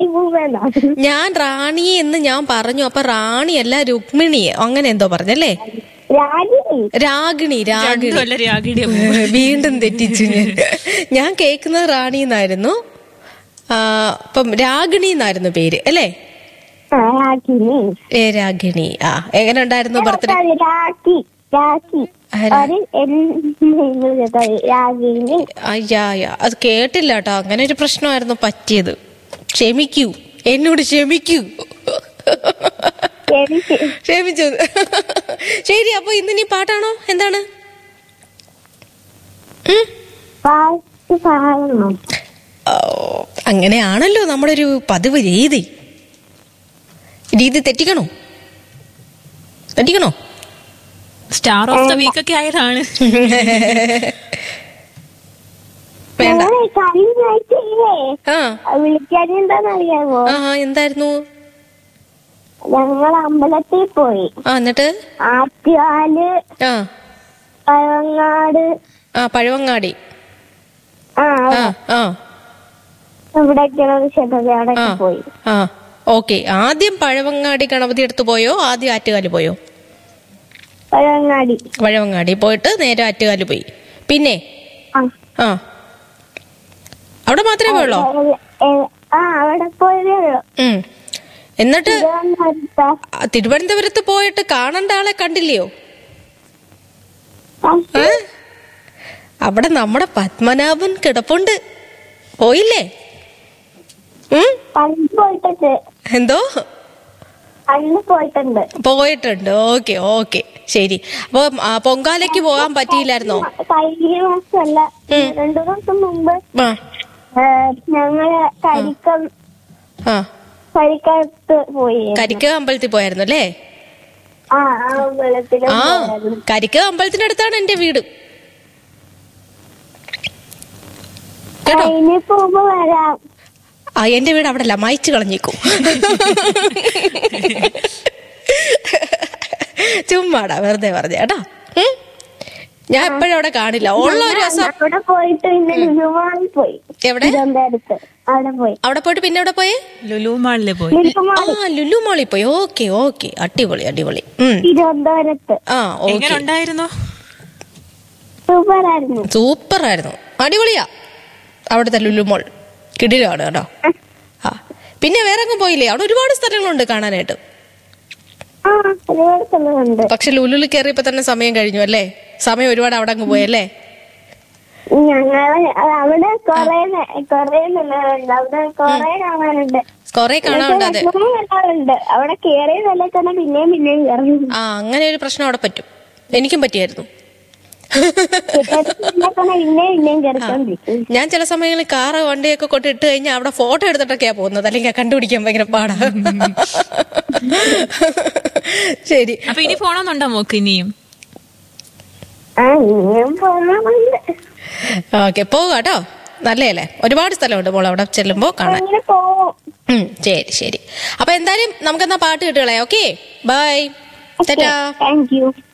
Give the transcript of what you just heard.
പൂവേന്നാണ് ഞാൻ റാണി എന്ന് ഞാൻ പറഞ്ഞു അപ്പൊ റാണിയല്ല രുക്മിണി അങ്ങനെ എന്തോ പറഞ്ഞല്ലേ രാഗിണി രാഗിണി രാഗിണി രണ്ടുമല്ല രാഗിണിയെ വീണ്ടും തെറ്റിച്ചു ഞാൻ ഞാൻ കേൾക്കുന്നത് റാണി എന്നായിരുന്നു ആ, അപ്പം രാഗിണി എന്നായിരുന്നു പേര് അല്ലേ ആ രാഗിണി ഏ രാഗിണി ആ എങ്ങനെ ഉണ്ടായിരുന്നു ബർത്ത്ഡേ അത് രാഖി രാഖി ആരാ? അത് എന്തെങ്കിലും കേട്ടോ രാഗിണി അയ്യാ അയ്യാ അത് കേട്ടില്ല കേട്ടോ അങ്ങനെ ഒരു പ്രശ്നമായിരുന്നു പറ്റിയത് ക്ഷമിക്കൂ എന്നോട് ക്ഷമിക്കൂ എനിക്ക് ക്ഷമിച്ചു ശരി അപ്പൊ ഇന്ന് നീ പാട്ടാണോ എന്താണ് ഉം? പാട്ട് പാടണം ഓ, അങ്ങനെയാണല്ലോ നമ്മുടെ ഒരു പതിവ് രീതി രീതി തെറ്റിക്കണോ തെറ്റിക്കണോ സ്റ്റാർ ഓഫ് ദ വീക്ക് ഒക്കെ ആയതാണ് വേണ്ട ഞങ്ങളെ കഴിഞ്ഞ ആഴ്ചയില്ലേ ആ വിളിക്കാൻ എന്താണെന്നറിയാമോ ആ എന്തായിരുന്നു ഞങ്ങൾ അമ്പലത്തിൽ പോയി ആ എന്നിട്ട് ആറ്റുകാല് ആ പഴങ്ങാട് ആ പഴവങ്ങാടി ആ ആ ആ ഇവിടെയൊക്കെയാണ് ക്ഷേത്രത്തിൽ ആ അവിടെയൊക്കെ പോയി ആ ഓക്കെ ആദ്യം പഴവങ്ങാടി ഗണപതി എടുത്ത് പോയോ ആദ്യം ആറ്റുകാല് പോയോ പഴങ്ങാടി പഴവങ്ങാടി പോയിട്ട് നേരെ ആറ്റുകാല് പോയി പിന്നെ ആ ആ അവിടെ മാത്രമേ പോയുള്ളൂ ഏ, ആ അവിടെ പോയതേ ഉള്ളു ഉം. എന്നിട്ട് തിരുവനന്തപുരത്ത് ആ, തിരുവനന്തപുരത്ത് പോയിട്ട് കാണേണ്ട ആളെ കണ്ടില്ലയോ ആ, ഏ? അവിടെ നമ്മുടെ പത്മനാഭൻ കിടപ്പുണ്ട് പോയില്ലേ ഉം? പണ്ട് പോയിട്ടുണ്ട് എന്തോ പണ്ട് പോയിട്ടുണ്ട് പോയിട്ടുണ്ട് ഓക്കെ ഓക്കെ ശരി അപ്പൊ ആ, പൊങ്കാലയ്ക്ക് പോകാൻ പറ്റിയില്ലായിരുന്നോ കഴിഞ്ഞ മാസമല്ല രണ്ടു ദിവസം മുമ്പ് ആ ഏ, ഞങ്ങള് കരിക്കം ആ കരിക്കത്ത് പോയി കരിക്ക അമ്പലത്തിൽ പോയായിരുന്നു അല്ലേ ആ ആ അമ്പലത്തിലും ആ പോയായിരുന്നു. കരിക്ക അമ്പലത്തിനടുത്താണ് എന്റെ വീട് കേട്ടോ ഇനി പോകുമ്പോ വരാം ആ എന്റെ വീട് അവിടെ അല്ല മായിച്ചു കളഞ്ഞേക്കും ചുമ്മാടാ വെറുതെ പറഞ്ഞ കേട്ടോ ഉം? ഞാൻ എപ്പോഴും അവിടെ കാണില്ല ഉള്ള ഒരു ദിവസം അവിടെ പോയിട്ട് പിന്നെ ലുലുമാളിൽ പോയി എവിടെ തിരുവനന്തപുരത്ത് അവിടെ പോയി അവിടെ പോയിട്ട് പിന്നെ എവിടെ പോയേ ലുലു മാളില് പോയി ആ ലുലുമാളി ലുലു മോളിൽ പോയി ഓക്കെ ഓക്കെ അടിപൊളി അടിപൊളി ഉം. തിരുവനന്തപുരത്ത് ആ എങ്ങനെ ഓക്കെ ഉണ്ടായിരുന്നു സൂപ്പറായിരുന്നു സൂപ്പർ ആയിരുന്നു അടിപൊളിയാ അവിടുത്തെ ലുലു മോൾ കിടിലാണ് കേട്ടോ ആ പിന്നെ വേറെ അങ്ങ് പോയില്ലേ അവിടെ ഒരുപാട് സ്ഥലങ്ങളുണ്ട് കാണാനായിട്ട് ആ ഒരുപാട് സ്ഥലമുണ്ട് പക്ഷെ ലുലുവിൽ കയറിയപ്പോ തന്നെ സമയം കഴിഞ്ഞു അല്ലേ സമയം ഒരുപാട് അവിടെ അങ്ങ് പോയല്ലേ ഞങ്ങള് അവിടെ കൊറേ നേ- കൊറേ നിലകളുണ്ട് അവിടെ കൊറേ കാണാനുണ്ട് കൊറേ കാണാനുണ്ട് അതെ കാണാനുണ്ട് അവിടെ കേറിയ സ്ഥലം തന്നെ പിന്നെയും പിന്നെയും കയറി ആ അങ്ങനെ ഒരു പ്രശ്നം അവിടെ പറ്റും എനിക്കും പറ്റിയായിരുന്നു പിന്നെയും പിന്നെയും കയറിക്കൊണ്ടിരിക്കും ഞാൻ ചില സമയങ്ങളിൽ കാറ് വണ്ടിയൊക്കെ കൊണ്ട് ഇട്ട് കഴിഞ്ഞാൽ അവിടെ ഫോട്ടോ എടുത്തിട്ടൊക്കെയാ പോകുന്നത് അല്ലെങ്കിൽ കണ്ടുപിടിക്കാൻ ഭയങ്കര പാടാ ശരി അപ്പൊ ഇനി പോണമെന്നുണ്ടോ മോക്ക് ഇനിയും ആ ഇനിയും പോകണമെന്നുണ്ട് ഓക്കെ പോവുക കേട്ടോ നല്ലതല്ലേ ഒരുപാട് സ്ഥലമുണ്ട് മോൾ അവിടെ ചെല്ലുമ്പോ കാണാൻ അങ്ങനെ പോവും ഉം, ശരി ശരി അപ്പൊ എന്തായാലും നമുക്കെന്നാ പാട്ട് കിട്ടുകളെ okay bye tata thank U